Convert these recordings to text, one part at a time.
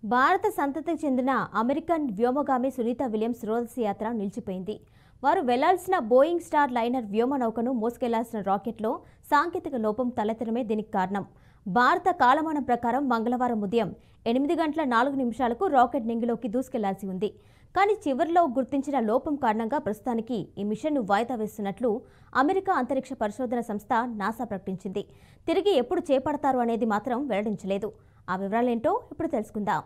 భారత సంతతికి చెందిన అమెరికన్ వ్యోమగామి సునీత విలియమ్స్ రోదసి యాత్ర నిలిచిపోయింది వారు వెళ్లాల్సిన బోయింగ్ స్టార్ లైనర్ వ్యోమ నౌకను మోసుకెళ్లాల్సిన రాకెట్లో సాంకేతిక లోపం తలెత్తడమే దీనికి కారణం భారత కాలమానం ప్రకారం మంగళవారం ఉదయం ఎనిమిది గంటల నాలుగు నిమిషాలకు రాకెట్ నింగిలోకి దూసుకెళ్లాల్సి ఉంది కానీ చివరిలో గుర్తించిన లోపం కారణంగా ప్రస్తుతానికి ఈ మిషన్ను వాయిదా వేస్తున్నట్లు అమెరికా అంతరిక్ష పరిశోధన సంస్థ నాసా ప్రకటించింది తిరిగి ఎప్పుడు చేపడతారు అనేది మాత్రం వెల్లడించలేదు ఆ వివరాలేంటో ఇప్పుడు తెలుసుకుందాం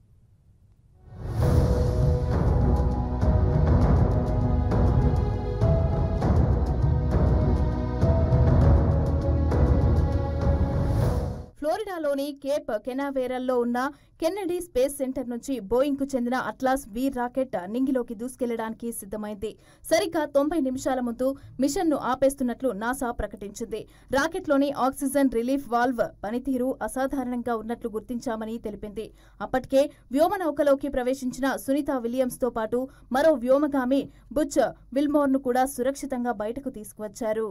ఫ్లోరిడాలోని కేప్ కెనావేరల్లో ఉన్న కెన్నడీ స్పేస్ సెంటర్ నుంచి బోయింగ్ కు చెందిన అట్లాస్ వి రాకెట్ నింగిలోకి దూసుకెళ్లడానికి సిద్ధమైంది సరిగ్గా తొంభై నిమిషాల ముందు మిషన్ ను ఆపేస్తున్నట్లు నాసా ప్రకటించింది రాకెట్లోని ఆక్సిజన్ రిలీఫ్ వాల్వ్ పనితీరు అసాధారణంగా ఉన్నట్లు గుర్తించామని తెలిపింది అప్పటికే వ్యోమనౌకలోకి ప్రవేశించిన సునీత విలియమ్స్ తో పాటు మరో వ్యోమగామి బుచ్ విల్మోర్ ను కూడా సురక్షితంగా బయటకు తీసుకువచ్చారు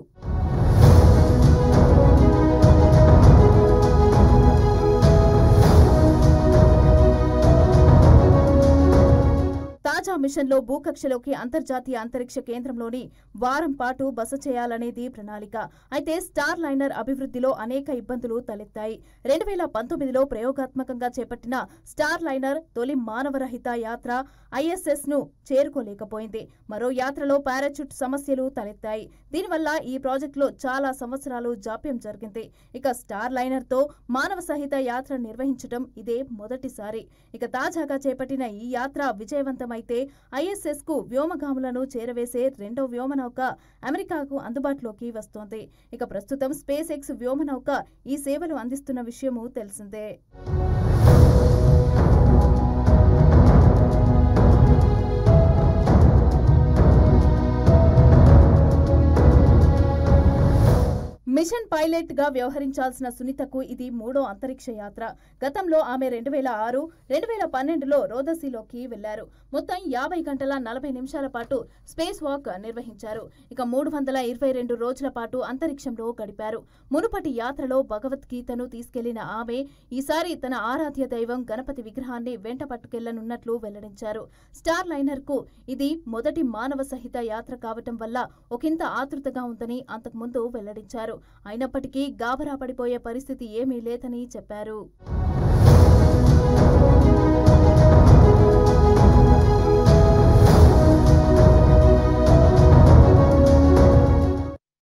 తాజా మిషన్లో భూకక్షలోకి అంతర్జాతీయ అంతరిక్ష కేంద్రంలోని వారం పాటు బస చేయాలనేది ప్రణాళిక అయితే స్టార్ లైనర్ అభివృద్ధిలో అనేక ఇబ్బందులు తలెత్తాయి రెండు వేల పంతొమ్మిదిలో ప్రయోగాత్మకంగా చేపట్టిన స్టార్ లైనర్ తొలి మానవరహిత యాత్ర ఐఎస్ఎస్ ను చేరుకోలేకపోయింది మరో యాత్రలో పారాచూట్ సమస్యలు తలెత్తాయి దీనివల్ల ఈ ప్రాజెక్టులో చాలా సంవత్సరాలు జాప్యం జరిగింది ఇక స్టార్ లైనర్ తో మానవ సహిత యాత్ర నిర్వహించడం ఇదే మొదటిసారి ఇక తాజాగా చేపట్టిన ఈ యాత్ర విజయవంతమైతే ఐఎస్ఎస్ కు వ్యోమగాములను చేరవేసే రెండో వ్యోమనౌక అమెరికాకు అందుబాటులోకి వస్తోంది ఇక ప్రస్తుతం స్పేస్ ఎక్స్ వ్యోమనౌక ఈ సేవలు అందిస్తున్న విషయము తెలిసిందే మిషన్ పైలట్ గా వ్యవహరించాల్సిన సునీతకు ఇది మూడో అంతరిక్ష యాత్ర గతంలో ఆమె రెండు వేల ఆరు రెండు వేల పన్నెండులో రోదసీలోకి వెళ్లారు మొత్తం యాభై గంటల నలభై నిమిషాల పాటు స్పేస్ వాక్ నిర్వహించారు ఇక మూడు వందల ఇరవై రెండు రోజుల పాటు అంతరిక్షంలో గడిపారు మునుపటి యాత్రలో భగవద్గీతను తీసుకెళ్లిన ఆమె ఈసారి తన ఆరాధ్య దైవం గణపతి విగ్రహాన్ని వెంట పట్టుకెళ్లనున్నట్లు వెల్లడించారు స్టార్ లైనర్ కు ఇది మొదటి మానవ సహిత యాత్ర కావటం వల్ల ఒకంత ఆతృతగా ఉందని అంతకుముందు వెల్లడించారు అయినప్పటికీ గాబరా పడిపోయే పరిస్థితి ఏమీ లేదని చెప్పారు